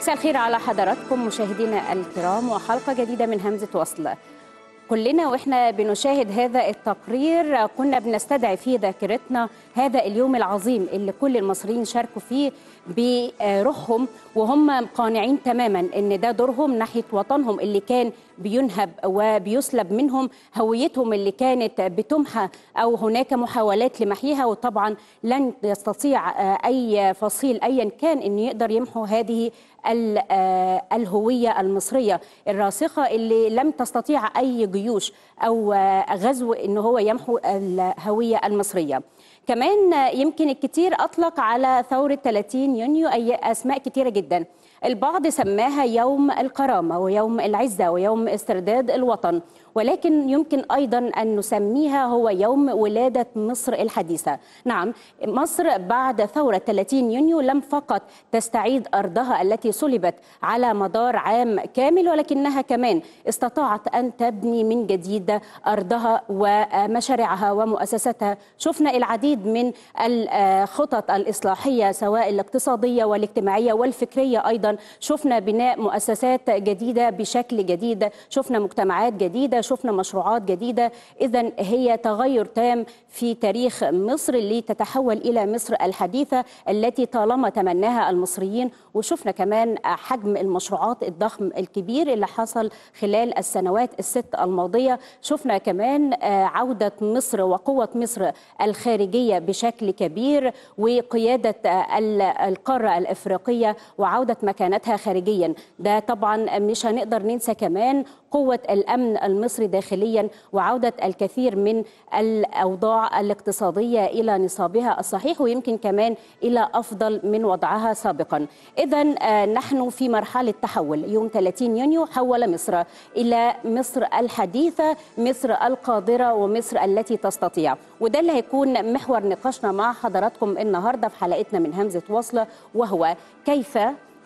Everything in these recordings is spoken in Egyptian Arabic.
مساء الخير على حضراتكم مشاهدينا الكرام وحلقة جديدة من همزة وصل كلنا واحنا بنشاهد هذا التقرير كنا بنستدعي في ذاكرتنا هذا اليوم العظيم اللي كل المصريين شاركوا فيه بروحهم وهم قانعين تماما ان ده دورهم ناحيه وطنهم اللي كان بينهب وبيسلب منهم هويتهم اللي كانت بتمحى او هناك محاولات لمحيها وطبعا لن يستطيع اي فصيل ايا كان انه يقدر يمحو هذه الهويه المصريه الراسخه اللي لم تستطيع اي جيوش او غزو ان هو يمحو الهويه المصريه كمان يمكن الكثير اطلق على ثوره 30 يونيو اي اسماء كثيره جدا البعض سماها يوم الكرامه ويوم العزه ويوم استرداد الوطن ولكن يمكن ايضا ان نسميها هو يوم ولاده مصر الحديثه. نعم مصر بعد ثوره 30 يونيو لم فقط تستعيد ارضها التي سلبت على مدار عام كامل ولكنها كمان استطاعت ان تبني من جديد ارضها ومشاريعها ومؤسساتها. شفنا العديد من الخطط الاصلاحيه سواء الاقتصاديه والاجتماعيه والفكريه ايضا، شفنا بناء مؤسسات جديده بشكل جديد، شفنا مجتمعات جديده شفنا مشروعات جديدة إذا هي تغير تام في تاريخ مصر اللي تتحول إلى مصر الحديثة التي طالما تمناها المصريين وشفنا كمان حجم المشروعات الضخم الكبير اللي حصل خلال السنوات الست الماضية شفنا كمان عودة مصر وقوة مصر الخارجية بشكل كبير وقيادة القارة الإفريقية وعودة مكانتها خارجيا ده طبعا مش هنقدر ننسى كمان قوة الأمن المصري داخليا وعودة الكثير من الأوضاع الاقتصادية إلى نصابها الصحيح ويمكن كمان إلى أفضل من وضعها سابقا إذا نحن في مرحلة تحول يوم 30 يونيو حول مصر إلى مصر الحديثة مصر القادرة ومصر التي تستطيع وده اللي هيكون محور نقاشنا مع حضراتكم النهاردة في حلقتنا من همزة وصلة وهو كيف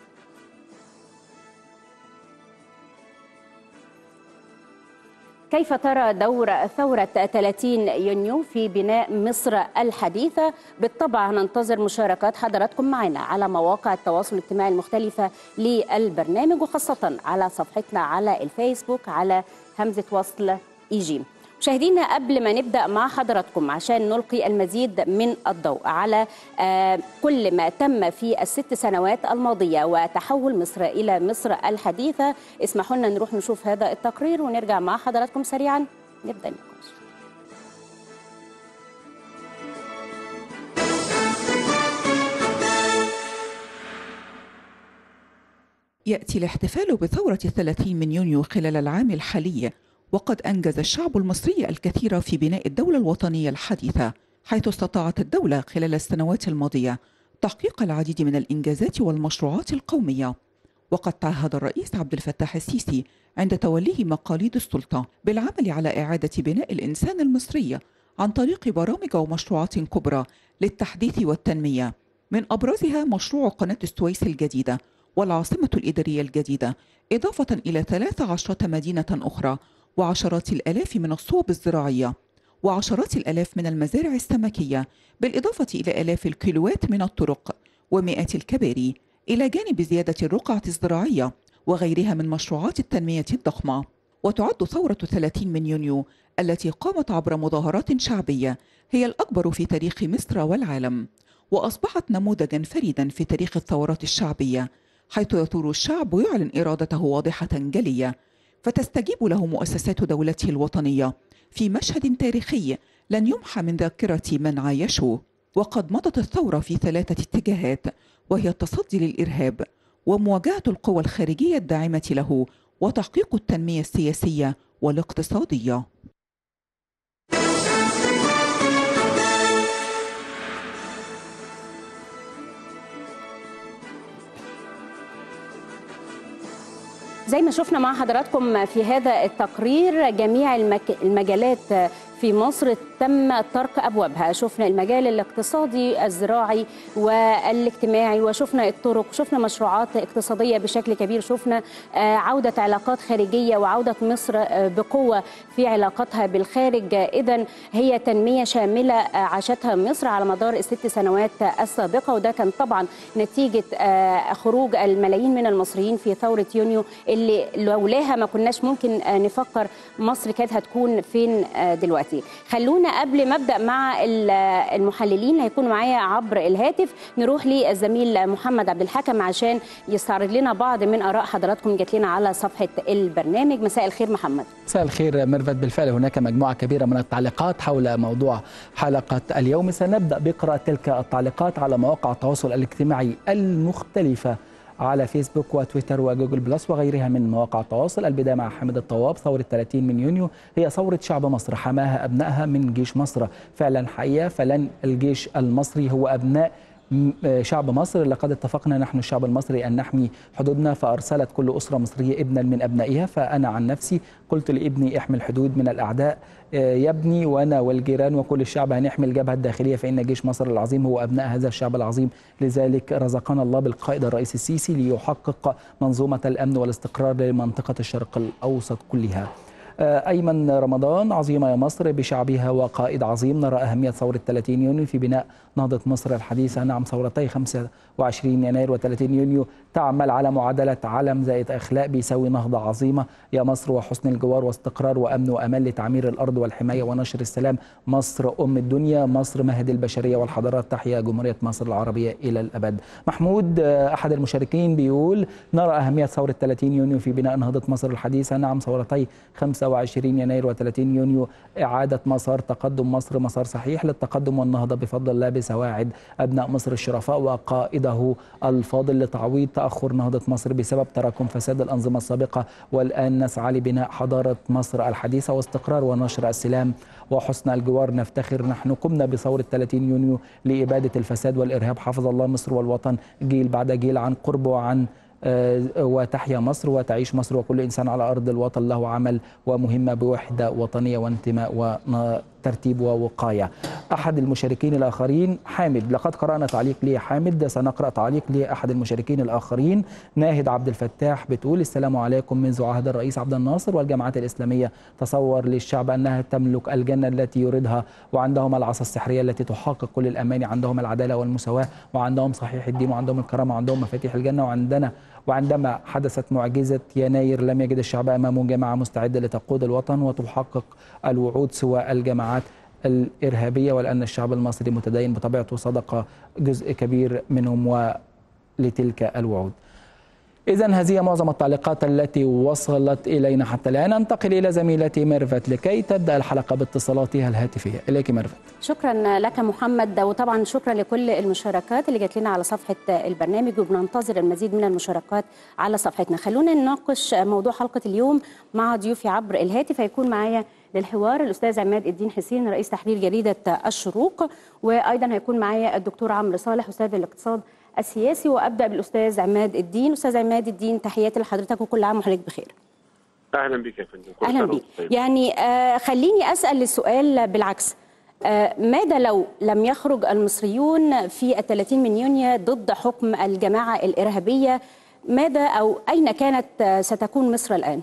كيف ترى دور ثورة 30 يونيو في بناء مصر الحديثة؟ بالطبع ننتظر مشاركات حضراتكم معنا على مواقع التواصل الاجتماعي المختلفة للبرنامج وخاصة على صفحتنا على الفيسبوك على همزة وصل إيجي مشاهدينا قبل ما نبدا مع حضراتكم عشان نلقي المزيد من الضوء على كل ما تم في الست سنوات الماضيه وتحول مصر الى مصر الحديثه اسمحوا لنا نروح نشوف هذا التقرير ونرجع مع حضراتكم سريعا نبدا النقاش يأتي الاحتفال بثورة الثلاثين من يونيو خلال العام الحالي وقد أنجز الشعب المصري الكثير في بناء الدولة الوطنية الحديثة حيث استطاعت الدولة خلال السنوات الماضية تحقيق العديد من الإنجازات والمشروعات القومية وقد تعهد الرئيس عبد الفتاح السيسي عند توليه مقاليد السلطة بالعمل على إعادة بناء الإنسان المصري عن طريق برامج ومشروعات كبرى للتحديث والتنمية من أبرزها مشروع قناة السويس الجديدة والعاصمة الإدارية الجديدة إضافة إلى 13 مدينة أخرى وعشرات الآلاف من الصوب الزراعية وعشرات الآلاف من المزارع السمكية بالإضافة إلى آلاف الكيلوات من الطرق ومئات الكباري إلى جانب زيادة الرقعة الزراعية وغيرها من مشروعات التنمية الضخمة وتعد ثورة 30 من يونيو التي قامت عبر مظاهرات شعبية هي الأكبر في تاريخ مصر والعالم وأصبحت نموذجا فريدا في تاريخ الثورات الشعبية حيث يثور الشعب ويعلن إرادته واضحة جلية فتستجيب له مؤسسات دولته الوطنية في مشهد تاريخي لن يمحى من ذاكرة من عايشه وقد مضت الثورة في ثلاثة اتجاهات وهي التصدي للإرهاب ومواجهة القوى الخارجية الداعمة له وتحقيق التنمية السياسية والاقتصادية زي ما شفنا مع حضراتكم في هذا التقرير جميع المك... المجالات في مصر تم طرق ابوابها شفنا المجال الاقتصادي الزراعي والاجتماعي وشفنا الطرق شفنا مشروعات اقتصاديه بشكل كبير شفنا عوده علاقات خارجيه وعوده مصر بقوه في علاقاتها بالخارج اذا هي تنميه شامله عاشتها مصر على مدار الست سنوات السابقه وده كان طبعا نتيجه خروج الملايين من المصريين في ثوره يونيو اللي لولاها ما كناش ممكن نفكر مصر كانت هتكون فين دلوقتي خلونا قبل ما ابدا مع المحللين اللي هيكونوا معايا عبر الهاتف نروح للزميل محمد عبد الحكم عشان يستعرض لنا بعض من اراء حضراتكم جات لنا على صفحه البرنامج مساء الخير محمد مساء الخير ميرفت بالفعل هناك مجموعه كبيره من التعليقات حول موضوع حلقه اليوم سنبدا بقراءه تلك التعليقات على مواقع التواصل الاجتماعي المختلفه على فيسبوك وتويتر وجوجل بلس وغيرها من مواقع التواصل البداية مع حامد الطواب ثورة 30 من يونيو هي ثورة شعب مصر حماها أبنائها من جيش مصر فعلا حقيقة فلن الجيش المصري هو أبناء شعب مصر لقد اتفقنا نحن الشعب المصري أن نحمي حدودنا فأرسلت كل أسرة مصرية ابنا من أبنائها فأنا عن نفسي قلت لابني احمي الحدود من الأعداء يا ابني وأنا والجيران وكل الشعب هنحمي الجبهة الداخلية فإن جيش مصر العظيم هو أبناء هذا الشعب العظيم لذلك رزقنا الله بالقائد الرئيس السيسي ليحقق منظومة الأمن والاستقرار لمنطقة الشرق الأوسط كلها أيمن رمضان عظيمة يا مصر بشعبها وقائد عظيم نرى أهمية ثورة 30 يونيو في بناء نهضة مصر الحديثة نعم ثورتي 25 يناير و30 يونيو تعمل على معادلة علم زائد أخلاق بيساوي نهضة عظيمة يا مصر وحسن الجوار واستقرار وأمن وأمان لتعمير الأرض والحماية ونشر السلام مصر أم الدنيا مصر مهد البشرية والحضارات تحيا جمهورية مصر العربية إلى الأبد محمود أحد المشاركين بيقول نرى أهمية ثورة 30 يونيو في بناء نهضة مصر الحديثة نعم ثورتي 25 يناير و30 يونيو إعادة مسار تقدم مصر مسار صحيح للتقدم والنهضة بفضل الله بسواعد أبناء مصر الشرفاء وقائده الفاضل لتعويض تأخر نهضة مصر بسبب تراكم فساد الأنظمة السابقة والآن نسعى لبناء حضارة مصر الحديثة واستقرار ونشر السلام وحسن الجوار نفتخر نحن قمنا بثورة 30 يونيو لإبادة الفساد والإرهاب حفظ الله مصر والوطن جيل بعد جيل عن قرب وعن وتحيا مصر وتعيش مصر وكل إنسان على أرض الوطن له عمل ومهمة بوحدة وطنية وانتماء وترتيب ووقاية أحد المشاركين الآخرين حامد لقد قرأنا تعليق لي حامد سنقرأ تعليق لأحد المشاركين الآخرين ناهد عبد الفتاح بتقول السلام عليكم منذ عهد الرئيس عبد الناصر والجماعات الإسلامية تصور للشعب أنها تملك الجنة التي يريدها وعندهم العصا السحرية التي تحقق كل الأمان عندهم العدالة والمساواة وعندهم صحيح الدين وعندهم الكرامة وعندهم مفاتيح الجنة وعندنا وعندما حدثت معجزة يناير لم يجد الشعب أمامه جماعة مستعدة لتقود الوطن وتحقق الوعود سوى الجماعات الإرهابية ولأن الشعب المصري متدين بطبيعته صدق جزء كبير منهم ولتلك الوعود إذا هذه معظم التعليقات التي وصلت إلينا حتى الآن أنتقل إلى زميلتي ميرفت لكي تبدأ الحلقة باتصالاتها الهاتفية إليك ميرفت شكرا لك محمد وطبعا شكرا لكل المشاركات اللي جات لنا على صفحة البرنامج وبننتظر المزيد من المشاركات على صفحتنا خلونا نناقش موضوع حلقة اليوم مع ضيوفي عبر الهاتف هيكون معايا للحوار الاستاذ عماد الدين حسين رئيس تحرير جريده الشروق وايضا هيكون معايا الدكتور عمرو صالح استاذ الاقتصاد السياسي وابدا بالاستاذ عماد الدين استاذ عماد الدين تحياتي لحضرتك وكل عام وحضرتك بخير اهلا بك يا فندم اهلا بك يعني آه خليني اسال السؤال بالعكس آه ماذا لو لم يخرج المصريون في ال 30 من يونيو ضد حكم الجماعه الارهابيه ماذا او اين كانت ستكون مصر الان؟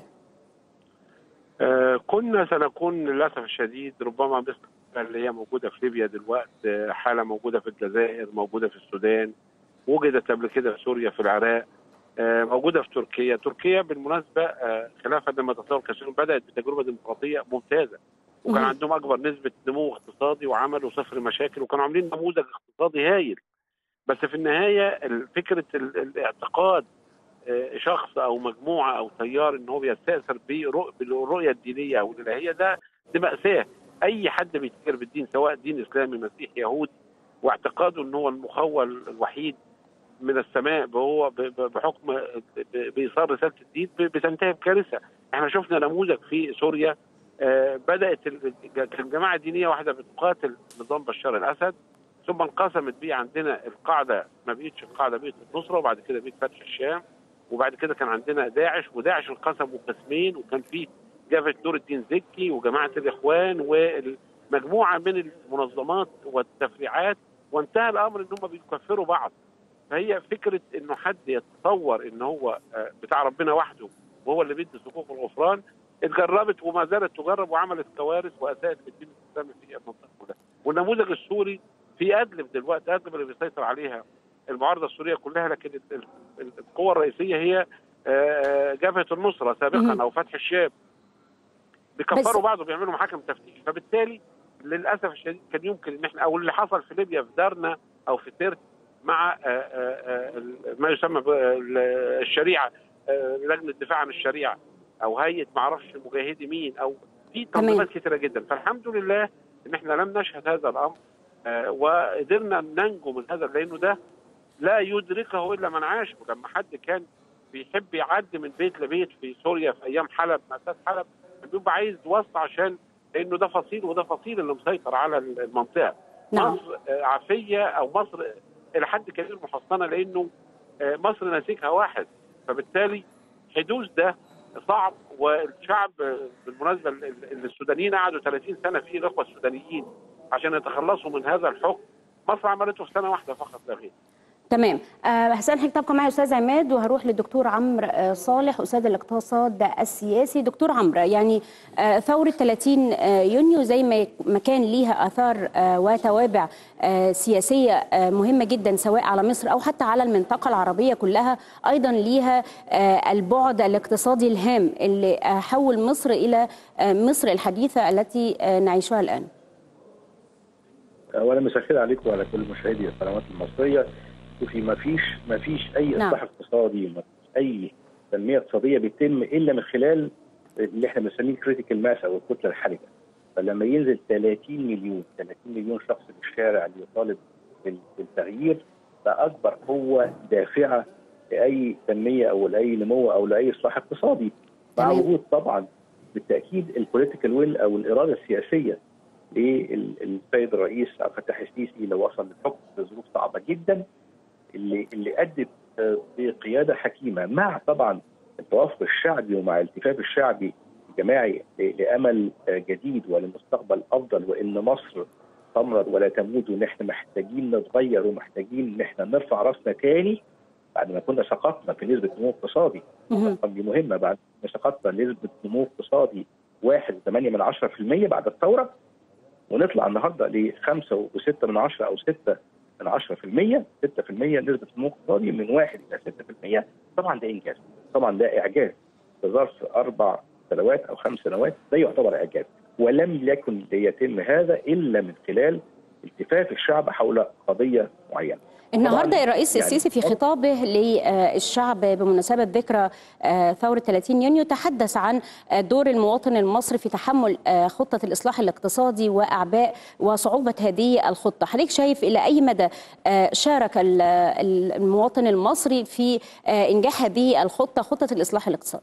آه كنا سنكون للاسف الشديد ربما مثل اللي هي موجوده في ليبيا دلوقتي حاله موجوده في الجزائر موجوده في السودان وجدت قبل كده في سوريا في العراق آه موجوده في تركيا تركيا بالمناسبه آه خلافا لما تصور كثيرون بدات بتجربه ديمقراطيه ممتازه وكان عندهم اكبر نسبه نمو اقتصادي وعملوا صفر مشاكل وكانوا عاملين نموذج اقتصادي هايل بس في النهايه فكره الاعتقاد شخص او مجموعه او تيار ان هو بيستاثر بالرؤيه الدينيه او الالهيه ده دي ماساه اي حد بيتاجر بالدين سواء دين اسلامي مسيحي يهودي واعتقاده ان هو المخول الوحيد من السماء هو بحكم بايصال رساله الدين بتنتهي بكارثه احنا شفنا نموذج في سوريا بدات كان جماعه دينيه واحده بتقاتل نظام بشار الاسد ثم انقسمت بيه عندنا القاعده ما بقتش القاعده بقت النصره وبعد كده بقت فتح الشام وبعد كده كان عندنا داعش وداعش انقسموا قسمين وكان في جبهه نور الدين زكي وجماعه الاخوان مجموعه من المنظمات والتفريعات وانتهى الامر ان هم بيكفروا بعض فهي فكره انه حد يتصور ان هو آه، بتاع ربنا وحده وهو اللي بيدي صفوف الغفران اتجربت وما زالت تجرب وعملت كوارث واساءت للدين الاسلامي في المنطقه كلها والنموذج السوري في ادلب دلوقتي ادلب اللي بيسيطر عليها المعارضه السوريه كلها لكن ال- ال- القوه الرئيسيه هي آه، جبهه النصره مهم. سابقا او فتح الشام بيكفروا بس- بعض وبيعملوا محاكم تفتيش فبالتالي للاسف الشديد كان يمكن ان احنا او اللي حصل في ليبيا في دارنا او في ترك مع آه، آه، آه، ما يسمى بالشريعه لجنه الدفاع عن الشريعه او هيئه ما اعرفش مجاهدي مين او في تنظيمات كثيره جدا فالحمد لله ان احنا لم نشهد هذا الامر آه، وقدرنا ننجو من هذا لانه ده لا يدركه الا من عاش ولما حد كان بيحب يعدي من بيت لبيت في سوريا في ايام حلب مأساة حلب كان بيبقى عايز وسط عشان لانه ده فصيل وده فصيل اللي مسيطر على المنطقه نعم مصر آه، عافيه او مصر الى حد كبير محصنه لانه آه، مصر نسيجها واحد فبالتالي حدوث ده صعب والشعب آه، بالمناسبه ال- ال- السودانيين قعدوا 30 سنه فيه الاخوه السودانيين عشان يتخلصوا من هذا الحكم مصر عملته في سنه واحده فقط لا غير تمام أه هسأل حضرتك تبقى معي استاذ عماد وهروح للدكتور عمرو آه، صالح استاذ الاقتصاد السياسي دكتور عمرو يعني آه، ثوره 30 آه، يونيو زي ما ما كان ليها اثار آه، وتوابع آه، سياسيه آه، مهمه جدا سواء على مصر او حتى على المنطقه العربيه كلها ايضا ليها آه، البعد الاقتصادي الهام اللي آه، حول مصر الى آه، مصر الحديثه التي آه، نعيشها الان اولا مساء الخير عليكم وعلى كل مشاهدي القنوات المصريه شوفي ما فيش ما فيش اي نعم. اصلاح اقتصادي ما فيش اي تنميه اقتصاديه بيتم الا من خلال اللي احنا بنسميه كريتيكال ماس او الكتله الحرجه فلما ينزل 30 مليون 30 مليون شخص في الشارع ليطالب بال- بالتغيير ده اكبر قوه دافعه لاي تنميه او لاي نمو او لاي اصلاح اقتصادي مع تمام. وجود طبعا بالتاكيد البوليتيكال ويل او الاراده السياسيه للسيد الرئيس عبد الفتاح السيسي اللي وصل للحكم في ظروف صعبه جدا اللي اللي ادت آه، بقياده حكيمه مع طبعا التوافق الشعبي ومع الالتفاف الشعبي الجماعي ل- لامل آه، جديد ولمستقبل افضل وان مصر تمرض ولا تموت وان احنا محتاجين نتغير ومحتاجين ان احنا نرفع راسنا تاني بعد ما كنا سقطنا في نسبه نمو اقتصادي مهم. الارقام دي مهمه بعد ما سقطنا نسبه نمو اقتصادي 1.8 من 10% بعد الثوره ونطلع النهارده ل 5 و6 من 10 او 6 من 10% 6% نسبه نمو اقتصادي من 1 الى 6% طبعا ده انجاز طبعا ده اعجاز في ظرف اربع سنوات او خمس سنوات ده يعتبر اعجاز ولم يكن ليتم هذا الا من خلال التفاف الشعب حول قضيه معينه النهارده طبعاً الرئيس يعني السيسي في خطابه للشعب بمناسبه ذكرى آه، ثوره 30 يونيو تحدث عن آه، دور المواطن المصري في تحمل آه، خطه الاصلاح الاقتصادي واعباء وصعوبه هذه الخطه، حضرتك شايف الى اي مدى آه، شارك ال- ال- المواطن المصري في آه، انجاح هذه الخطه خطه الاصلاح الاقتصادي؟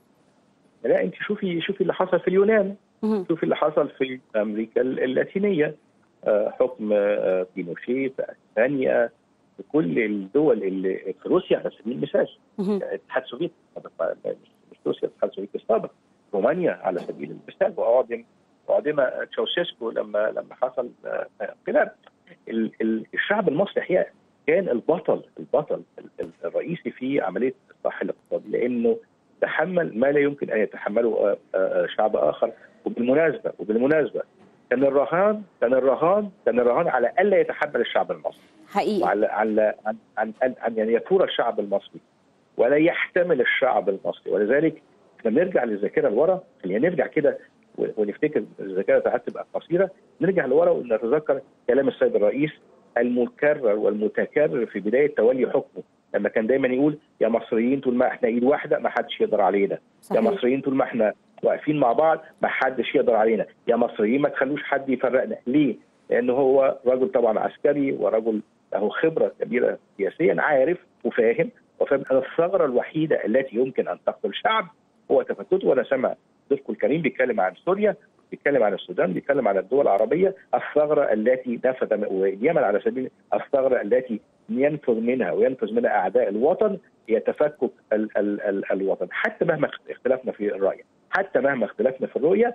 لا انت شوفي شوفي اللي حصل في اليونان مهم. شوفي اللي حصل في امريكا اللاتينيه آه، حكم آه، بينوشيه في اسبانيا في كل الدول اللي في روسيا على سبيل المثال مهم. الاتحاد السوفيتي السابق، مش مش روسيا الاتحاد السوفيتي السابق رومانيا على سبيل المثال واعدم اعدم تشاوشيسكو لما لما حصل آه، انقلاب ال- ال- الشعب المصري الحقيقه كان البطل البطل ال- ال- الرئيسي في عمليه الاصلاح الاقتصادي لانه تحمل ما لا يمكن ان يتحمله آه، آه، شعب اخر وبالمناسبه وبالمناسبه كان الرهان كان الرهان كان الرهان على الا يتحمل الشعب المصري حقيقي وعلى على عن عن عن, عن يعني يثور الشعب المصري ولا يحتمل الشعب المصري ولذلك احنا بنرجع للذاكره لورا خلينا نرجع كده و- ونفتكر الذاكره ساعات تبقى قصيره نرجع لورا ونتذكر كلام السيد الرئيس المكرر والمتكرر في بدايه تولي حكمه لما كان دايما يقول يا مصريين طول ما احنا ايد واحده ما حدش يقدر علينا يا صحيح مصريين طول ما احنا واقفين مع بعض ما حدش يقدر علينا يا مصريين ما تخلوش حد يفرقنا ليه لانه هو رجل طبعا عسكري ورجل له خبره كبيره سياسيا عارف وفاهم وفاهم ان الثغره الوحيده التي يمكن ان تقتل شعب هو تفتته وانا سامع ضيفكم الكريم بيتكلم عن سوريا بيتكلم عن السودان بيتكلم عن الدول العربيه الثغره التي نفذ واليمن على سبيل الثغره التي ينفذ منها وينفذ منها اعداء الوطن هي تفكك ال ال ال الوطن حتى مهما اختلفنا في الراي حتى مهما اختلفنا في الرؤيه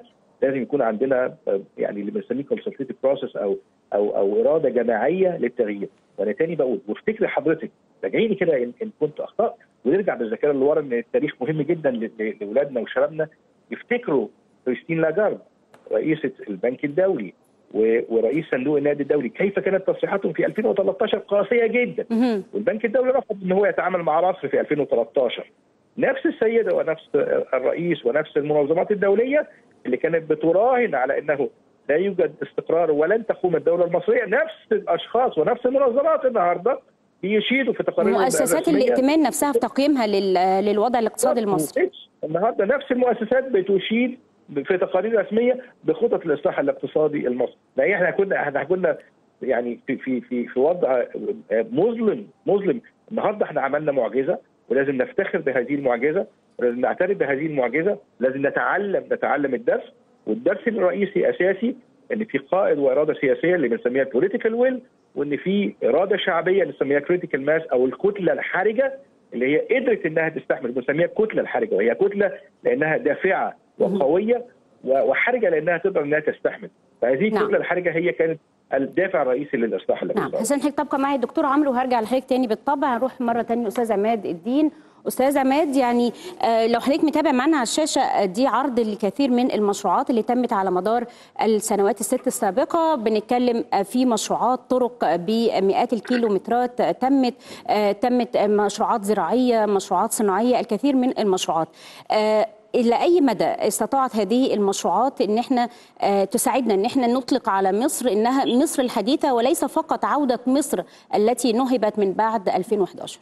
لازم يكون عندنا آه، يعني اللي بنسميه كونسلتيف بروسس او او او اراده جماعيه للتغيير وانا تاني بقول وافتكري حضرتك راجعيني كده ان, إن كنت اخطات ونرجع بالذاكره اللي ورا ان التاريخ مهم جدا ل- ل- لاولادنا وشبابنا يفتكروا كريستين لاجارد رئيسه البنك الدولي و- ورئيس صندوق النقد الدولي كيف كانت تصريحاتهم في 2013 قاسيه جدا مهم. والبنك الدولي رفض ان هو يتعامل مع مصر في 2013 نفس السيده ونفس الرئيس ونفس المنظمات الدوليه اللي كانت بتراهن على انه لا يوجد استقرار ولن تقوم الدوله المصريه نفس الاشخاص ونفس المنظمات النهارده بيشيدوا في تقارير مؤسسات الرسمية الائتمان نفسها في تقييمها لل- للوضع الاقتصادي المصري النهارده نفس المؤسسات بتشيد في تقارير رسميه بخطط الاصلاح الاقتصادي المصري لا احنا كنا احنا كنا يعني في في في في وضع مظلم مظلم النهارده احنا عملنا معجزه ولازم نفتخر بهذه المعجزه ولازم نعترف بهذه المعجزه لازم نتعلم نتعلم الدرس والدرس الرئيسي اساسي ان في قائد واراده سياسيه اللي بنسميها بوليتيكال ويل وان في اراده شعبيه بنسميها كريتيكال ماس او الكتله الحرجه اللي هي قدرت انها تستحمل بنسميها الكتله الحرجه وهي كتله لانها دافعه وقويه و- وحرجه لانها تقدر انها تستحمل فهذه نعم. الكتله الحرجه هي كانت الدافع الرئيسي للاصلاح نعم الاقتصادي حسين حضرتك تبقى معي دكتور عمرو وهرجع لحضرتك تاني بالطبع هنروح مره تانية استاذ عماد الدين استاذ عماد يعني آه، لو حضرتك متابع معنا على الشاشه آه، دي عرض الكثير من المشروعات اللي تمت على مدار السنوات الست السابقه بنتكلم آه، في مشروعات طرق آه، بمئات الكيلومترات آه، تمت آه، تمت آه، مشروعات زراعيه مشروعات صناعيه الكثير من المشروعات آه، الى اي مدى استطاعت هذه المشروعات ان احنا آه، تساعدنا ان احنا نطلق على مصر انها مصر الحديثه وليس فقط عوده مصر التي نهبت من بعد 2011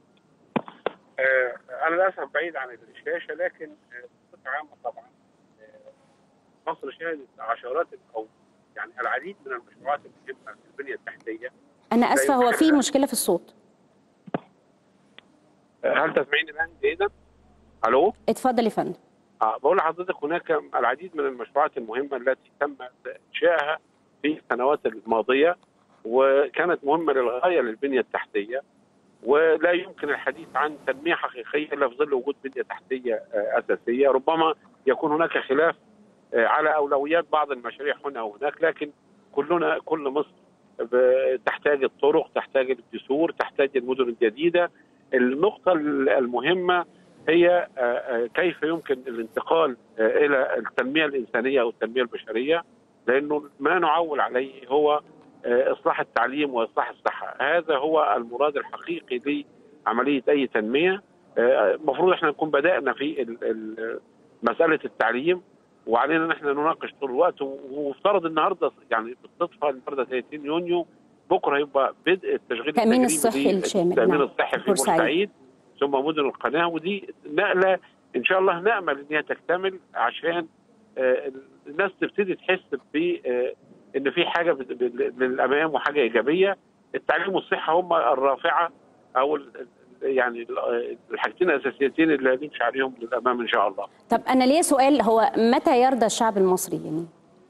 آه، انا للاسف بعيد عن الشاشه لكن آه، بصفه عامه طبعا آه، مصر شهدت عشرات او يعني العديد من المشروعات المهمه في البنيه التحتيه انا اسفه هو في مشكله في الصوت آه، هل تسمعيني الان جيدا؟ الو؟ اتفضل يا فندم آه بقول لحضرتك هناك العديد من المشروعات المهمه التي تم انشائها في السنوات الماضيه وكانت مهمه للغايه للبنيه التحتيه ولا يمكن الحديث عن تنميه حقيقيه الا في ظل وجود بنيه تحتيه آه، اساسيه ربما يكون هناك خلاف آه، على اولويات بعض المشاريع هنا وهناك لكن كلنا كل مصر ب- تحتاج الطرق تحتاج الجسور تحتاج المدن الجديده النقطه المهمه هي آه، آه، كيف يمكن الانتقال آه، الى التنميه الانسانيه او التنميه البشريه لانه ما نعول عليه هو آه، اصلاح التعليم واصلاح الصحه هذا هو المراد الحقيقي لعمليه اي تنميه آه، المفروض احنا نكون بدانا في ال- ال- مساله التعليم وعلينا ان احنا نناقش طول الوقت ومفترض النهارده يعني بالصدفه النهارده 30 يونيو بكره يبقى بدء التشغيل التأمين التجريبي الصحي الشامل، التامين نعم. الصحي في بورسعيد. بورسعيد ثم مدن القناه ودي نقله ان شاء الله نامل ان هي تكتمل عشان آه، الناس تبتدي تحس ب آه، ان في حاجه بت- ب- للامام وحاجه ايجابيه التعليم والصحه هم الرافعه او ال- ال- يعني ال- الحاجتين الاساسيتين اللي هنمشي عليهم للامام ان شاء الله. طب انا ليا سؤال هو متى يرضى الشعب المصري يعني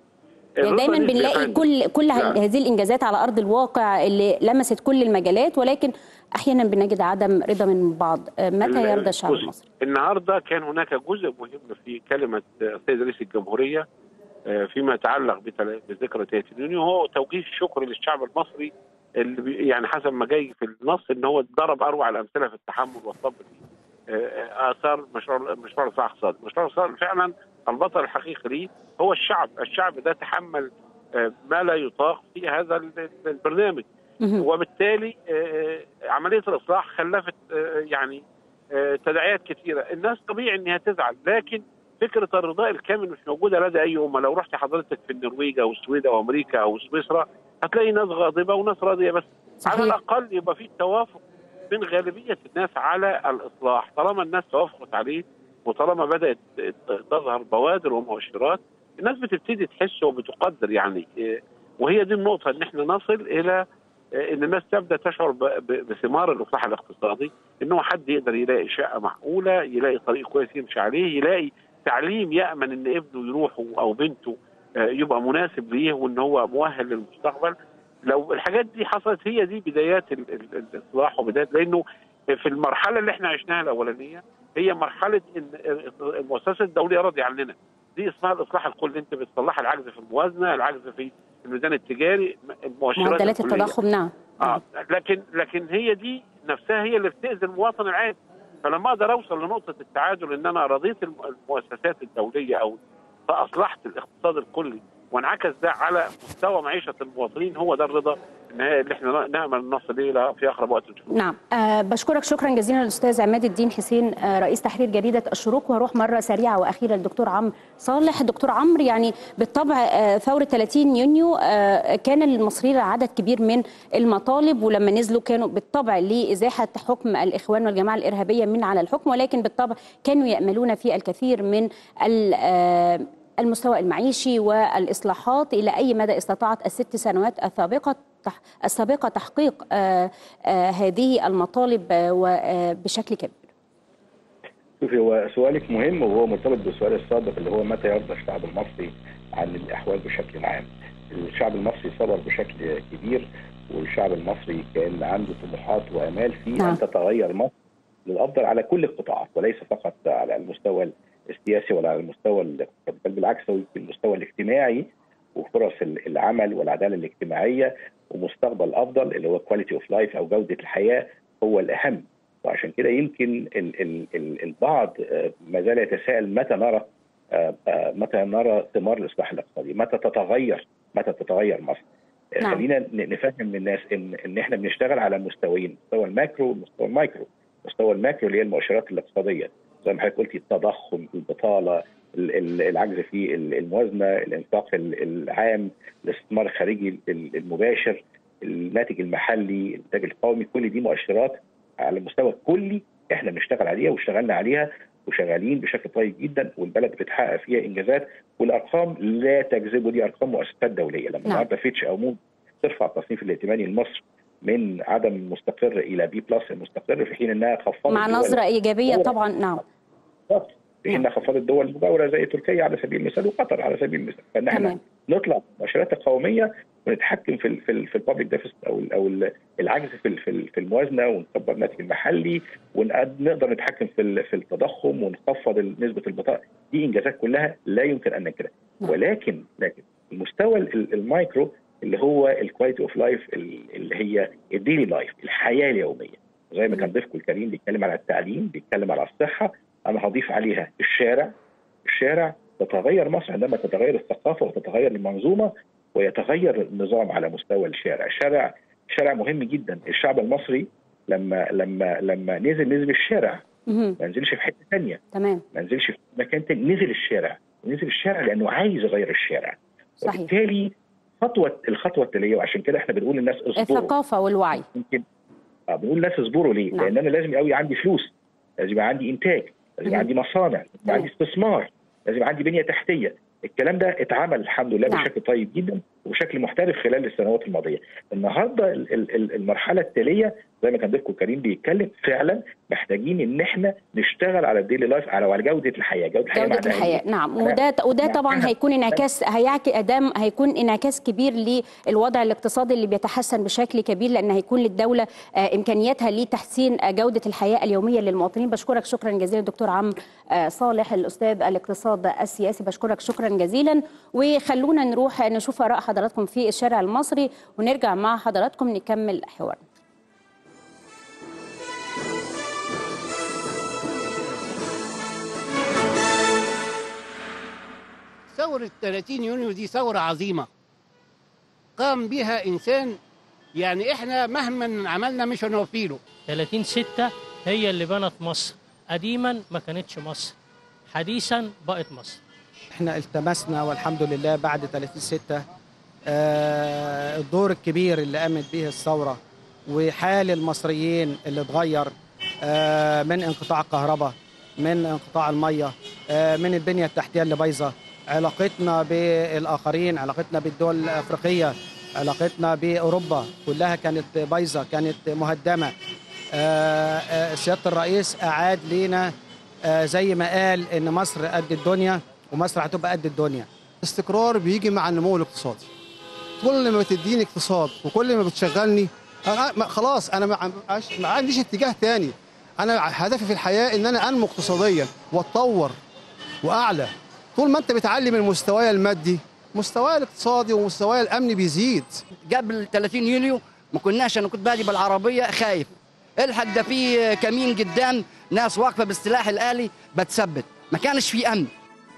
يعني دايما الرضا نسبي يا بنلاقي فندم. كل كل نعم. هذه الانجازات على ارض الواقع اللي لمست كل المجالات ولكن احيانا بنجد عدم رضا من بعض آه، متى ال- يرضى الشعب بص، المصري النهارده كان هناك جزء مهم في كلمه السيد رئيس الجمهوريه آه، فيما يتعلق بتل- بذكرى 30 يونيو هو توجيه الشكر للشعب المصري اللي بي- يعني حسب ما جاي في النص ان هو ضرب اروع الامثله في التحمل والصبر في آه، اثار مشروع مشروع الاصلاح الاقتصادي، مشروع الاصلاح فعلا البطل الحقيقي ليه هو الشعب، الشعب ده تحمل آه، ما لا يطاق في هذا ال- البرنامج مهم. وبالتالي آه، عمليه الاصلاح خلفت آه، يعني آه، تداعيات كثيره، الناس طبيعي انها تزعل لكن فكره الرضاء الكامل مش موجوده لدى اي امه، لو رحت حضرتك في النرويج او السويد او امريكا او سويسرا هتلاقي ناس غاضبه وناس راضيه بس صحيح. على الاقل يبقى في توافق من غالبيه الناس على الاصلاح، طالما الناس توافقت عليه وطالما بدات تظهر بوادر ومؤشرات الناس بتبتدي تحس وبتقدر يعني إيه، وهي دي النقطه ان احنا نصل الى إيه، ان الناس تبدا تشعر ب- ب- بثمار الاصلاح الاقتصادي ان هو حد يقدر يلاقي شقه معقوله يلاقي طريق كويس يمشي عليه يلاقي تعليم يامن ان ابنه يروح او بنته آه، يبقى مناسب ليه وان هو مؤهل للمستقبل لو الحاجات دي حصلت هي دي بدايات ال- ال- الاصلاح وبدايات لانه في المرحله اللي احنا عشناها الاولانيه هي مرحله ان المؤسسه الدوليه راضيه عننا دي اسمها الاصلاح الكلي انت بتصلح العجز في الموازنه العجز في الميزان التجاري المؤشرات معدلات الكلية. التضخم نعم اه لكن لكن هي دي نفسها هي اللي بتاذي المواطن العادي فلما اقدر اوصل لنقطه التعادل ان انا رضيت الم- المؤسسات الدوليه او فاصلحت الاقتصاد الكلي وانعكس ده على مستوى معيشه المواطنين هو ده الرضا النهائي اللي احنا نامل نصل اليه في اقرب وقت ان شاء الله نعم أه بشكرك شكرا جزيلا للاستاذ عماد الدين حسين آه، رئيس تحرير جريده الشروق وهروح مره سريعه واخيره للدكتور عمرو صالح دكتور عمرو يعني بالطبع آه، ثوره 30 يونيو آه، كان للمصريين عدد كبير من المطالب ولما نزلوا كانوا بالطبع لازاحه حكم الاخوان والجماعه الارهابيه من على الحكم ولكن بالطبع كانوا ياملون في الكثير من ال- آه، المستوى المعيشي والاصلاحات الى اي مدى استطاعت الست سنوات السابقه تح- السابقه تحقيق آه، آه، هذه المطالب آه، و- بشكل كبير شوفي هو سؤالك مهم وهو مرتبط بالسؤال السابق اللي هو متى يرضى الشعب المصري عن الاحوال بشكل عام. الشعب المصري صبر بشكل كبير والشعب المصري كان عنده طموحات وامال في نعم. ان تتغير مصر للافضل على كل القطاعات وليس فقط على المستوى السياسي ولا على المستوى الاقتصادي بل بالعكس هو في المستوى الاجتماعي وفرص ال- العمل والعداله الاجتماعيه ومستقبل افضل اللي هو كواليتي اوف لايف او جوده الحياه هو الاهم وعشان كده يمكن ال ال ال البعض آه، ما زال يتساءل متى نرى آه، آه، متى نرى ثمار الاصلاح الاقتصادي متى تتغير متى تتغير مصر آه، نعم. خلينا ن- نفهم للناس ان ان احنا بنشتغل على مستويين مستوى الماكرو والمستوى المايكرو مستوى الماكرو اللي هي المؤشرات الاقتصاديه زي ما حضرتك قلتي التضخم البطاله ال- ال- العجز في ال- الموازنه الانفاق ال- العام الاستثمار الخارجي ال- المباشر الناتج المحلي الانتاج القومي كل دي مؤشرات على المستوى الكلي احنا بنشتغل عليها واشتغلنا عليها وشغالين بشكل طيب جدا والبلد بتحقق فيها انجازات والارقام لا تكذب ودي ارقام مؤسسات دوليه لما نعم. النهارده فيتش او مود ترفع التصنيف الائتماني لمصر من عدم مستقر الى بي بلس المستقر في حين انها خفضت مع دول- نظره ايجابيه دول- طبعا نعم بالظبط في حين انها خفضت دول المجاوره زي تركيا على سبيل المثال وقطر على سبيل المثال فان احنا تمام نطلع بالمؤشرات القوميه ونتحكم في ال في ال في البابليك ديفيسيت او ال او ال العجز في ال في, ال في الموازنه ونكبر الناتج المحلي ونقدر نتحكم في ال في التضخم ونخفض نسبه البطاله دي انجازات كلها لا يمكن ان ننكرها نعم. ولكن لكن المستوى ال- ال- المايكرو اللي هو الكواليتي اوف لايف اللي هي الديلي لايف الحياه اليوميه زي ما كان ضيفكم الكريم بيتكلم على التعليم بيتكلم على الصحه انا هضيف عليها الشارع الشارع تتغير مصر عندما تتغير الثقافه وتتغير المنظومه ويتغير النظام على مستوى الشارع، الشارع الشارع مهم جدا، الشعب المصري لما لما لما نزل نزل الشارع مهم. ما نزلش في حته ثانيه، تمام ما نزلش في مكان تاني نزل الشارع، نزل الشارع لانه عايز يغير الشارع. صحيح وبالتالي خطوه الخطوه التاليه وعشان كده احنا بنقول للناس اصبروا الثقافه والوعي يمكن آه بنقول للناس اصبروا ليه؟ نعم. لان انا لازم قوي عندي فلوس لازم يبقى عندي انتاج لازم يبقى مم. عندي مصانع لازم يبقى عندي استثمار لازم يبقى عندي بنيه تحتيه الكلام ده اتعمل الحمد لله نعم. بشكل طيب جدا وبشكل محترف خلال السنوات الماضيه النهارده ال- ال- ال- المرحله التاليه زي ما كان ضيفكم كريم بيتكلم فعلا محتاجين ان احنا نشتغل على الديلي لايف على على جوده الحياه جوده الحياه جودة معناها الحياة إيه؟ نعم أنا- وده وده نعم. طبعا أنا- هيكون انعكاس هيعكس ادام هيكون انعكاس كبير للوضع الاقتصادي اللي بيتحسن بشكل كبير لان هيكون للدولة آه، امكانياتها لتحسين آه، جودة الحياة اليومية للمواطنين بشكرك شكرا جزيلا دكتور عمرو آه، صالح الاستاذ الاقتصاد السياسي بشكرك شكرا جزيلا وخلونا نروح نشوف اراء حضراتكم في الشارع المصري ونرجع مع حضراتكم نكمل حوارنا ثورة 30 يونيو دي ثورة عظيمة قام بها إنسان يعني إحنا مهما عملنا مش هنوفيله 30 ستة هي اللي بنت مصر قديما ما كانتش مصر حديثا بقت مصر احنا التمسنا والحمد لله بعد 30 6 آه الدور الكبير اللي قامت به الثوره وحال المصريين اللي اتغير آه من انقطاع الكهرباء من انقطاع الميه آه من البنيه التحتيه اللي بايظه علاقتنا بالاخرين علاقتنا بالدول الافريقيه علاقتنا باوروبا كلها كانت بايظه كانت مهدمه آه آه سياده الرئيس اعاد لينا آه زي ما قال ان مصر قد الدنيا ومصر هتبقى قد الدنيا الاستقرار بيجي مع النمو الاقتصادي كل ما بتديني اقتصاد وكل ما بتشغلني أنا ما- خلاص انا ما عنديش- ما عنديش اتجاه تاني انا هدفي في الحياه ان انا انمو اقتصاديا واتطور واعلى طول ما انت بتعلي من مستواي المادي مستواي الاقتصادي ومستواي الامني بيزيد قبل 30 يونيو ما كناش انا كنت بادي بالعربيه خايف الحق ده في كمين قدام ناس واقفه بالسلاح الالي بتثبت ما كانش في امن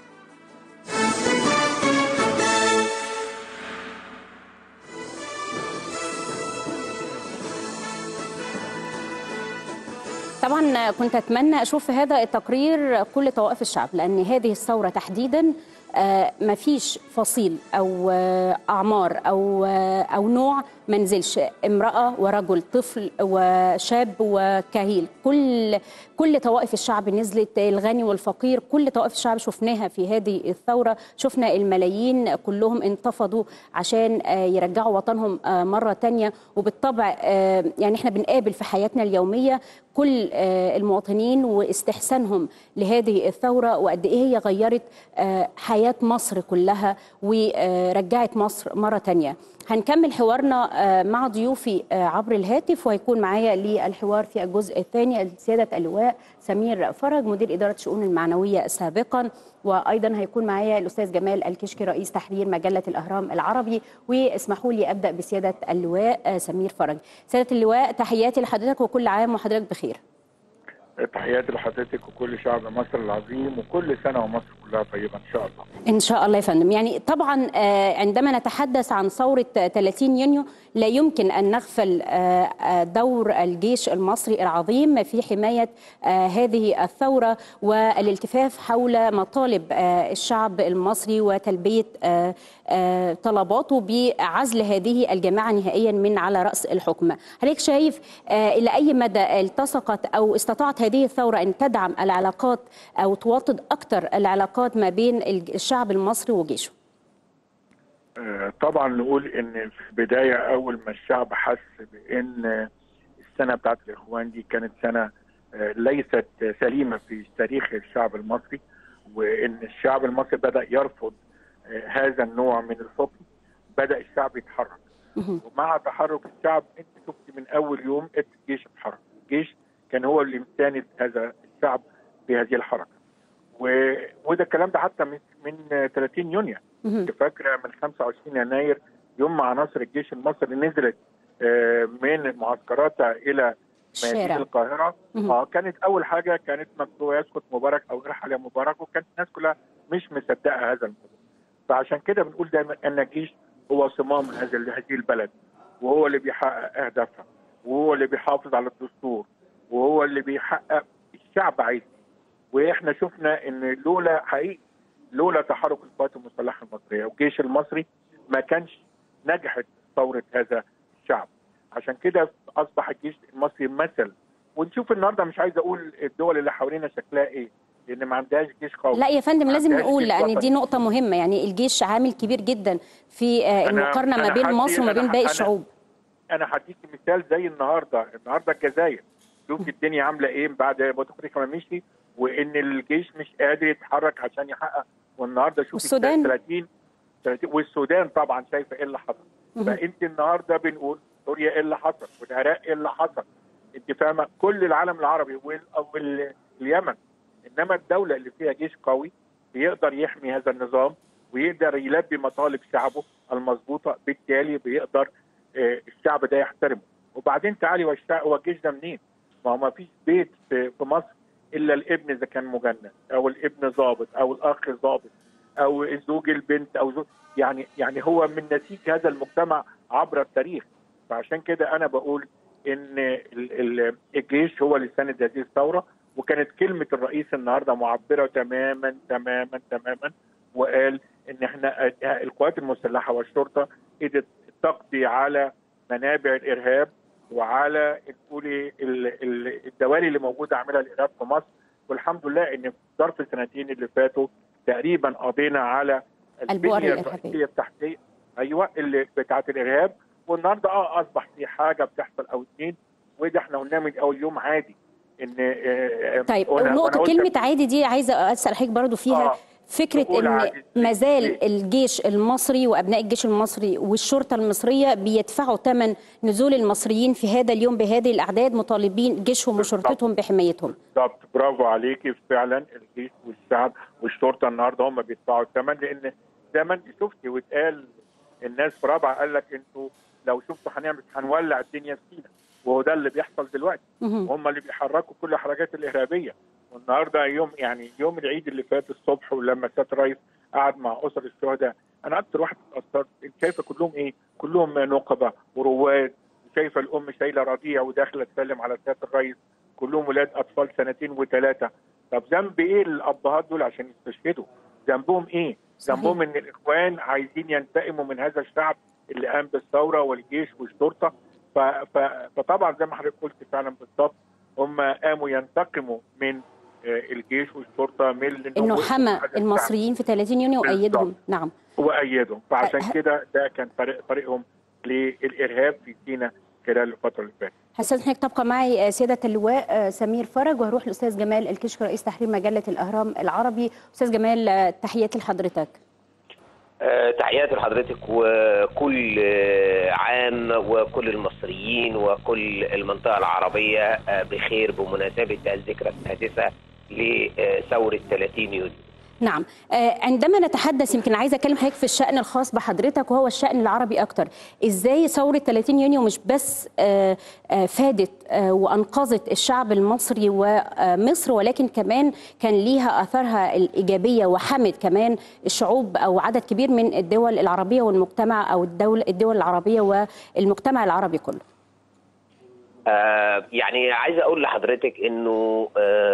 طبعا كنت اتمنى اشوف في هذا التقرير كل طوائف الشعب لان هذه الثوره تحديدا ما فيش فصيل او آه، اعمار او آه، او نوع ما نزلش امراه ورجل طفل وشاب وكهيل كل كل طوائف الشعب نزلت الغني والفقير كل طوائف الشعب شفناها في هذه الثوره شفنا الملايين كلهم انتفضوا عشان آه، يرجعوا وطنهم آه، مره تانية وبالطبع آه، يعني احنا بنقابل في حياتنا اليوميه كل آه، المواطنين واستحسانهم لهذه الثوره وقد ايه هي غيرت آه، حياه مصر كلها ورجعت مصر مره تانية هنكمل حوارنا آه، مع ضيوفي آه، عبر الهاتف وهيكون معايا للحوار في الجزء الثاني سياده اللواء سمير فرج مدير اداره الشؤون المعنويه سابقا وايضا هيكون معايا الاستاذ جمال الكشكي رئيس تحرير مجله الاهرام العربي واسمحوا لي ابدا بسياده اللواء آه، سمير فرج سياده اللواء تحياتي لحضرتك وكل عام وحضرتك بخير تحياتي لحضرتك وكل شعب مصر العظيم وكل سنه ومصر كلها طيبه ان شاء الله. ان شاء الله يا فندم يعني طبعا آه، عندما نتحدث عن ثوره 30 يونيو لا يمكن ان نغفل آه، آه، دور الجيش المصري العظيم في حمايه آه، هذه الثوره والالتفاف حول مطالب آه، الشعب المصري وتلبيه آه، آه، طلباته بعزل هذه الجماعه نهائيا من على راس الحكم. حضرتك شايف آه، الى اي مدى التصقت او استطاعت هذه الثوره ان تدعم العلاقات او توطد اكثر العلاقات ما بين الشعب المصري وجيشه؟ آه، طبعا نقول ان في البدايه اول ما الشعب حس بان السنه بتاعت الاخوان دي كانت سنه آه، ليست سليمه في تاريخ الشعب المصري وان الشعب المصري بدا يرفض آه، هذا النوع من الحكم بدا الشعب يتحرك ومع تحرك الشعب انت شفت من اول يوم الجيش اتحرك الجيش كان هو اللي مساند هذا الشعب في هذه الحركه و... وده الكلام ده حتى من من 30 يونيو انت فاكره من 25 يناير يوم ما عناصر الجيش المصري نزلت آه، من معسكراتها الى الشارع. مدينه القاهره مهم. اه كانت اول حاجه كانت مكتوبه يسقط مبارك او ارحل يا مبارك وكانت الناس كلها مش مصدقه هذا الموضوع فعشان كده بنقول دايما ان الجيش هو صمام هذه هذه البلد وهو اللي بيحقق اهدافها وهو اللي بيحافظ على الدستور وهو اللي بيحقق الشعب عايز واحنا شفنا ان لولا حقيقي لولا تحرك القوات المسلحه المصريه والجيش المصري ما كانش نجحت ثوره هذا الشعب عشان كده اصبح الجيش المصري مثل ونشوف النهارده مش عايز اقول الدول اللي حوالينا شكلها ايه لان ما عندهاش جيش قوي لا يا فندم ما لازم عندهاش نقول جيش لان وطني. دي نقطه مهمه يعني الجيش عامل كبير جدا في آه، أنا- المقارنه ما أنا بين هدي- مصر وما أنا بين ه- باقي أنا- الشعوب انا هديك مثال زي النهارده النهارده الجزائر شوف الدنيا عامله ايه بعد بوتفليكا ما مشي وان الجيش مش قادر يتحرك عشان يحقق والنهارده شوف والسودان؟ 30 30 والسودان طبعا شايفه ايه اللي حصل مهم. فانت النهارده بنقول سوريا ايه اللي حصل والعراق ايه اللي حصل انت فاهمه كل العالم العربي واليمن انما الدوله اللي فيها جيش قوي بيقدر يحمي هذا النظام ويقدر يلبي مطالب شعبه المظبوطه بالتالي بيقدر آه، الشعب ده يحترمه وبعدين تعالي والشع- هو الجيش ده منين؟ ما هو ما فيش بيت في في مصر الا الابن اذا كان مجند او الابن ضابط او الاخ ضابط او زوج البنت او زوج يعني يعني هو من نسيج هذا المجتمع عبر التاريخ فعشان كده انا بقول ان ال- ال- الجيش هو اللي ساند هذه الثوره وكانت كلمه الرئيس النهارده معبره تماما تماما تماما وقال ان احنا القوات المسلحه والشرطه قدرت تقضي على منابع الارهاب وعلى نقول إيه ال- ال- الدوالي اللي موجوده عاملها الارهاب في مصر والحمد لله ان في ظرف السنتين اللي فاتوا تقريبا قضينا على البؤر البنية الإرهابية. الرئيسيه التحتيه ايوه اللي بتاعه الارهاب والنهارده اه اصبح في حاجه بتحصل او اتنين وده احنا قلناه من اول يوم عادي ان آه، آه، طيب وأنا- وأنا نقطة قلت كلمة عادي دي عايزة أسأل حضرتك برضو فيها آه. فكره نقول ان عاجزين. مازال الجيش المصري وابناء الجيش المصري والشرطه المصريه بيدفعوا ثمن نزول المصريين في هذا اليوم بهذه الاعداد مطالبين جيشهم وشرطتهم بحمايتهم بالظبط برافو عليكي فعلا الجيش والشعب والشرطه النهارده هم بيدفعوا الثمن لان زي ما انت شفتي واتقال الناس في رابعه قال لك انتوا لو شفتوا هنعمل هنولع الدنيا في سينا وهو ده اللي بيحصل دلوقتي مهم. هم اللي بيحركوا كل الحركات الارهابيه والنهارده يوم يعني يوم العيد اللي فات الصبح ولما سياده الرئيس قعد مع اسر الشهداء انا اكتر واحد اتاثرت انت شايفه كلهم ايه؟ كلهم نقبه ورواد شايفه الام شايله رضيع وداخله تسلم على سياده الرئيس كلهم ولاد اطفال سنتين وثلاثه طب ذنب ايه الابهات دول عشان يستشهدوا؟ ذنبهم ايه؟ صحيح. ذنبهم ان الاخوان عايزين ينتقموا من هذا الشعب اللي قام بالثوره والجيش والشرطه ف... ف... فطبعا زي ما حضرتك قلت فعلا بالظبط هم قاموا ينتقموا من آه، الجيش والشرطه من اللي انه نوّروا حمى هذا الشعب. المصريين في 30 يونيو بالظبط. وايدهم نعم وايدهم فعشان أه- كده ده كان طريق طريقهم للارهاب في سيناء خلال الفتره اللي فاتت هستاذن حضرتك تبقى معي آه، سياده اللواء آه، سمير فرج وهروح لاستاذ جمال الكشك رئيس تحرير مجله الاهرام العربي استاذ جمال آه، تحياتي لحضرتك آه، تحياتي لحضرتك وكل آه، عام وكل المصريين وكل المنطقة العربية آه، بخير بمناسبة الذكرى السادسة لثورة 30 يونيو نعم آه، عندما نتحدث يمكن عايزه اكلم حضرتك في الشان الخاص بحضرتك وهو الشان العربي اكتر ازاي ثوره 30 يونيو مش بس آه، آه، فادت آه، وانقذت الشعب المصري ومصر ولكن كمان كان ليها اثارها الايجابيه وحمت كمان الشعوب او عدد كبير من الدول العربيه والمجتمع او الدول الدول العربيه والمجتمع العربي كله آه، يعني عايز اقول لحضرتك انه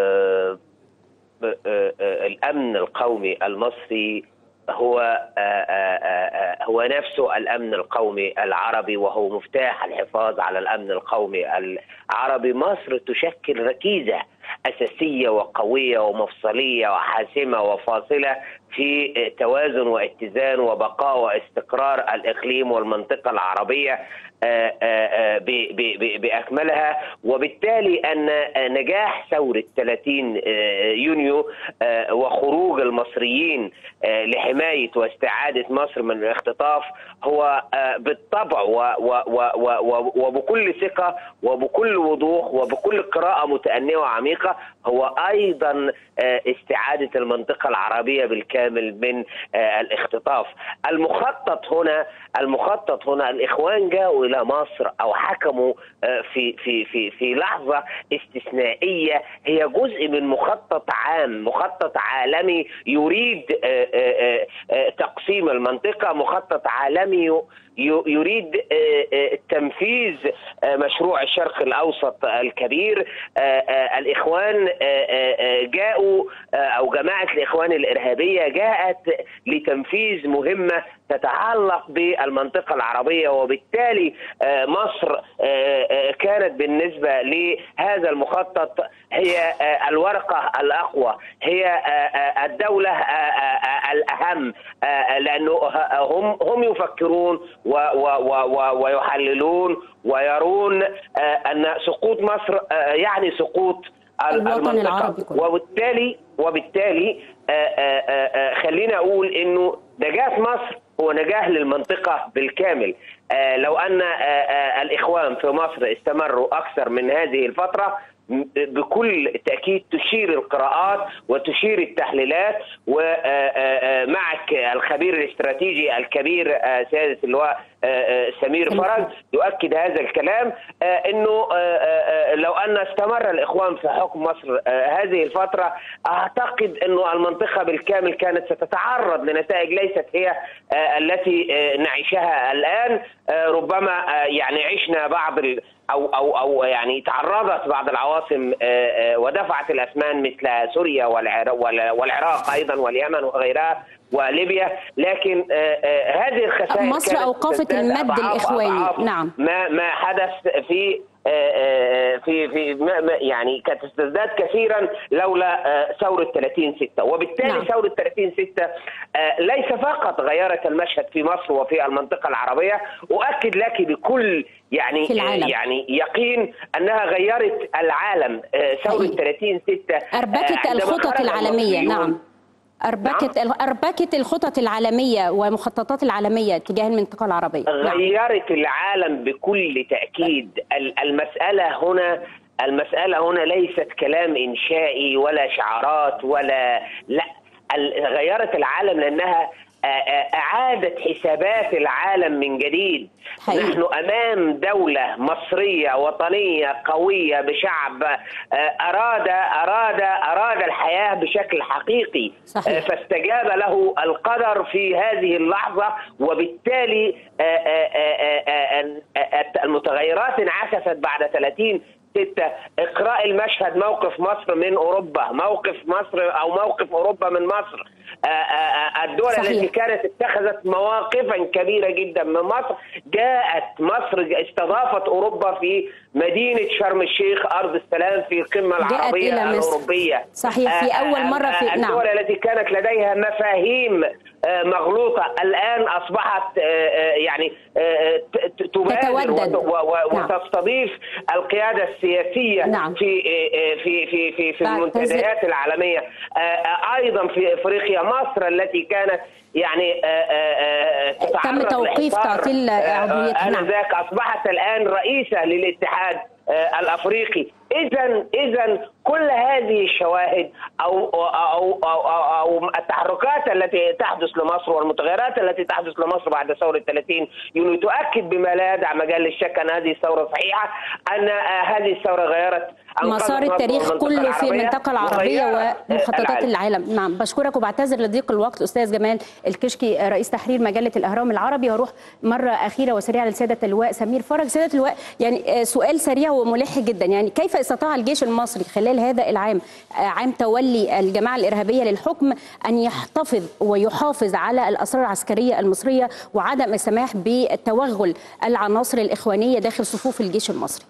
آه، آه، آه، الامن القومي المصري هو آه، آه، آه، هو نفسه الامن القومي العربي وهو مفتاح الحفاظ على الامن القومي العربي مصر تشكل ركيزه اساسيه وقويه ومفصليه وحاسمه وفاصله في توازن واتزان وبقاء واستقرار الاقليم والمنطقه العربيه آه، آه، آه، ب- ب- ب- باكملها وبالتالي ان نجاح ثوره 30 آه، يونيو آه، وخروج المصريين آه، لحمايه واستعاده مصر من الاختطاف هو آه، بالطبع و- و- و- و- و- وبكل ثقه وبكل وضوح وبكل قراءه متأنية وعميقه هو ايضا آه، استعاده المنطقه العربيه بالكامل من آه، الاختطاف المخطط هنا المخطط هنا الاخوان جاءوا الى مصر او حكموا آه، في في في في لحظه استثنائيه هي جزء من مخطط عام مخطط عالمي يريد آه، آه، آه، تقسيم المنطقه مخطط عالمي ي- ي- يريد آه، آه، تنفيذ آه، مشروع الشرق الاوسط الكبير آه، آه، الاخوان آه، آه، آه، جاءوا آه، او جماعه الاخوان الارهابيه جاءت لتنفيذ مهمه تتعلق بالمنطقه العربيه وبالتالي آه، مصر آه، آه، كانت بالنسبه لهذا المخطط هي آه، الورقه الاقوى هي آه، آه، الدوله آه، آه، آه، الاهم آه، لانه ه- هم هم يفكرون و- و- و- و- ويحللون ويرون آه، ان سقوط مصر آه، يعني سقوط ال- الوطن المنطقة. العربي كله. وبالتالي وبالتالي آه، آه، آه، آه، خلينا اقول انه نجاح مصر هو نجاح للمنطقه بالكامل آه، لو ان آه، آه، الاخوان في مصر استمروا اكثر من هذه الفتره م- بكل تاكيد تشير القراءات وتشير التحليلات ومعك الخبير الاستراتيجي الكبير آه، سياده اللواء آه، آه، سمير فرج يؤكد هذا الكلام آه، انه آه، آه، آه، لو ان استمر الاخوان في حكم مصر آه، هذه الفتره اعتقد انه المنطقه بالكامل كانت ستتعرض لنتائج ليست هي آه، التي آه، نعيشها الان آه، ربما آه، يعني عشنا بعض ال- او او او يعني تعرضت بعض العواصم آه، آه، ودفعت الاثمان مثل سوريا والعراق والعراق ايضا واليمن وغيرها وليبيا لكن آه، آه، هذه الخسائر مصر كانت أوقفت تزداد المد أضعاف الإخواني. أضعاف نعم. ما ما حدث في آه، آه، في في ما- ما- يعني كانت تزداد كثيرا لولا آه، ثوره 30 6 وبالتالي نعم. ثوره 30 6 آه، ليس فقط غيرت المشهد في مصر وفي المنطقه العربيه اؤكد لك بكل يعني في العالم. آه، يعني يقين انها غيرت العالم آه، ثوره حقيقي. 30 6 أربكت الخطط العالمية، نعم. أربكة أربكة الخطط العالمية ومخططات العالمية تجاه المنطقة العربية نعم. غيرت العالم بكل تأكيد ال- المسألة هنا المسألة هنا ليست كلام إنشائي ولا شعارات ولا لا ال- غيرت العالم لأنها آ- آ- أعادت حسابات العالم من جديد حقيقي. نحن أمام دولة مصرية وطنية قوية بشعب آ، أراد أراد أراد الحياة بشكل حقيقي صحيح. آ، فاستجاب له القدر في هذه اللحظة وبالتالي آه، آه، آه، آه، آه، المتغيرات انعكست بعد 30 ستة إقراء المشهد موقف مصر من أوروبا موقف مصر أو موقف أوروبا من مصر آه، آه، آه، الدول صحيح. التي كانت اتخذت مواقفا كبيرة جدا من مصر جاءت مصر استضافت أوروبا في مدينة شرم الشيخ أرض السلام في القمة جاءت العربية إلى مصر. الأوروبية صحيح، في آه، أول آه، مرة في- آه، نعم. الدول التي كانت لديها مفاهيم آه، مغلوطة الآن أصبحت آه، آه، يعني آه، ت- ت- تبادر تتودد. وت- و- و- نعم. وتستضيف القيادة السياسية نعم. في آه، في في في في بعتذر. المنتديات العالمية آه، آه، أيضا في أفريقيا مصر التي كانت يعني آه، آه، آه، تتعرض توقيف لحصار. تعطيل آه، آه، عضويتها. نعم. آنذاك أصبحت الآن رئيسة للاتحاد آه، الافريقي اذا اذا كل هذه الشواهد او او او, أو, أو التحركات التي تحدث لمصر والمتغيرات التي تحدث لمصر بعد ثوره 30 يونيو تؤكد بما لا يدع مجال للشك ان هذه الثوره صحيحه ان آه، هذه الثوره غيرت أنقذت مسار مصر التاريخ والمنطقة كله في العربية المنطقة العربية وغيرت، آه، ومخططات العالم. العالم نعم بشكرك وبعتذر لضيق الوقت أستاذ جمال الكشكي رئيس تحرير مجلة الأهرام العربي واروح مرة أخيرة وسريعة لسيادة اللواء سمير فرج سيادة اللواء يعني آه، سؤال سريع وملح جدا يعني كيف استطاع الجيش المصري خلال هذا العام آه، عام تولي الجماعة الإرهابية للحكم أن يحتفظ ويحافظ على الأسرار العسكرية المصرية وعدم السماح بالتوغل العناصر الإخوانية داخل صفوف الجيش المصري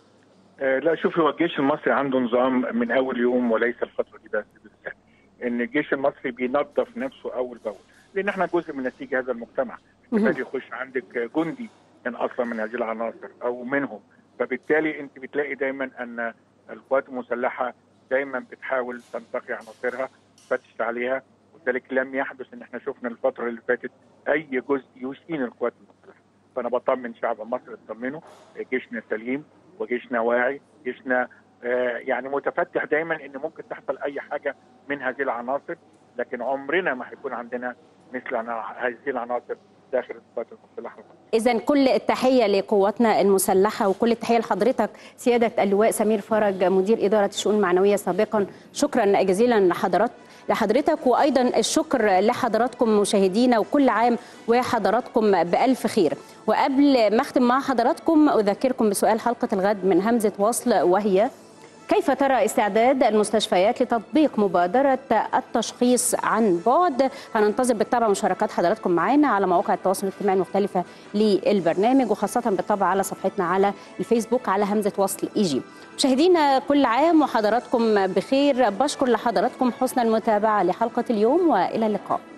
آه، لا شوفي هو الجيش المصري عنده نظام من اول يوم وليس الفتره دي بس بالذات ان الجيش المصري بينظف نفسه اول باول لان احنا جزء من نتيجه هذا المجتمع مهم. بالتالي يخش عندك جندي كان اصلا من هذه العناصر او منهم فبالتالي انت بتلاقي دايما ان القوات المسلحه دايما بتحاول تنتقي عناصرها تفتش عليها وذلك لم يحدث ان احنا شفنا الفتره اللي فاتت اي جزء يشين القوات المسلحه فانا بطمن شعب مصر اطمنوا جيشنا سليم وجيشنا واعي جيشنا آه، يعني متفتح دايما ان ممكن تحصل اي حاجه من هذه العناصر لكن عمرنا ما هيكون عندنا مثل عنا- هذه العناصر داخل القوات المسلحه إذا كل التحية لقواتنا المسلحة وكل التحية لحضرتك سيادة اللواء سمير فرج مدير إدارة الشؤون المعنوية سابقا شكرا جزيلا لحضرات لحضرتك وأيضا الشكر لحضراتكم مشاهدينا وكل عام وحضراتكم بألف خير وقبل ما أختم مع حضراتكم أذكركم بسؤال حلقة الغد من همزة وصل وهي كيف ترى استعداد المستشفيات لتطبيق مبادرة التشخيص عن بعد هننتظر بالطبع مشاركات حضراتكم معنا على مواقع التواصل الاجتماعي المختلفة للبرنامج وخاصة بالطبع على صفحتنا على الفيسبوك على همزة وصل إيجي مشاهدينا كل عام وحضراتكم بخير بشكر لحضراتكم حسن المتابعة لحلقة اليوم وإلى اللقاء